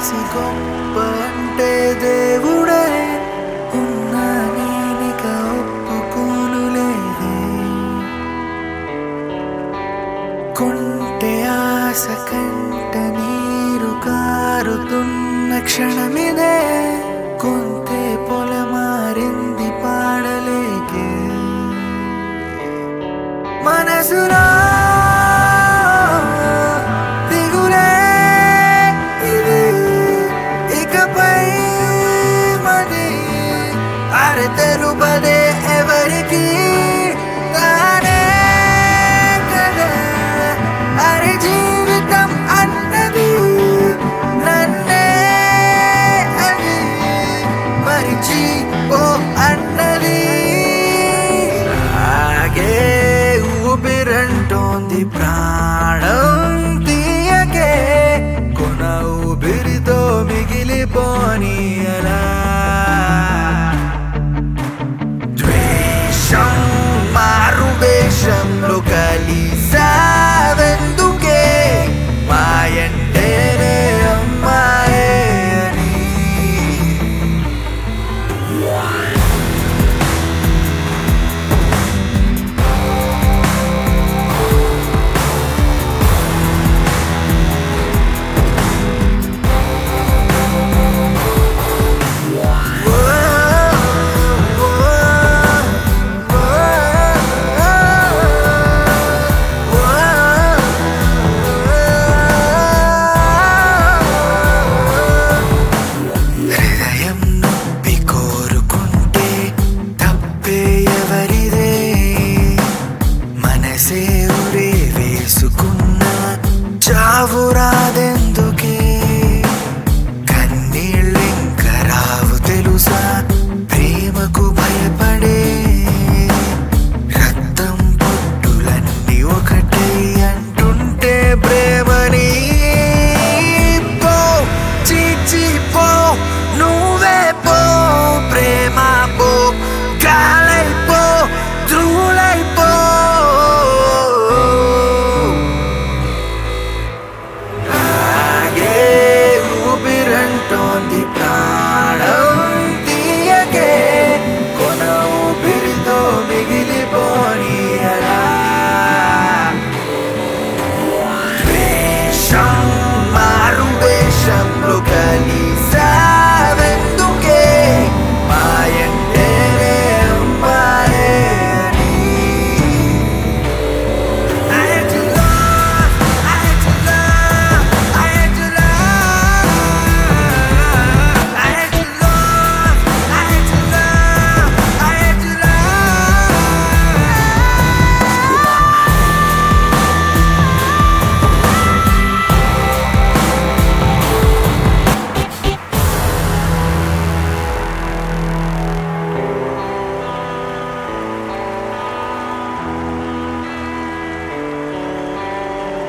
రాసి గొప్ప అంటే దేవుడే ఉన్నా నేనిక ఒప్పుకోనులేదే కొంటె ఆశ కంట నీరు కారుతున్న క్షణమిదే కొంతే పొలమారింది పాడలేకే మనసులో దిగులే ఇది ఇకపై మది అరె తెలుపదే ఎవరికి తానే కదా అరె జీవితం అన్నది నన్నే అది మరిచి ఓ అన్నది ఆగే ఊపిరంటోంది ప్రాణం తీయకే కొన ఊపిరితో మిగిలిపోని అలా ద్వేషం మారు వేషంలో కలిసావెందుకే మాయంటేనే అమ్మాయే అని హృదయం నొప్పి కోరుకుంటే తప్పే ఎవరిదే మనసే ఉరే వేసుకున్న చావు రాదెందుకే కన్నీళ్ళింక రావు తెలుసా ప్రేమకు భయపడే రక్తం పొట్టులన్నీ ఒకటే అంటుంటే ప్రేమని పో చీచి పో నువ్వే పో ప్రేమ పో గాలైపో ధూళైపో ఆగే ఊపిరంటోంది ప్రాణం తీయకే కొన ఊపిరితో మిగిలిపోని అలా ద్వేషం మారు వేషంలో కలిసావెందుకే మాయంటేనే అమ్మాయే అని I had to love, I had to love, I had to love, I had to love, I had to love, I had to love.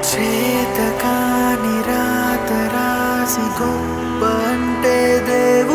చేతకాని రాత రాసి గొప్ప అంటే దేవు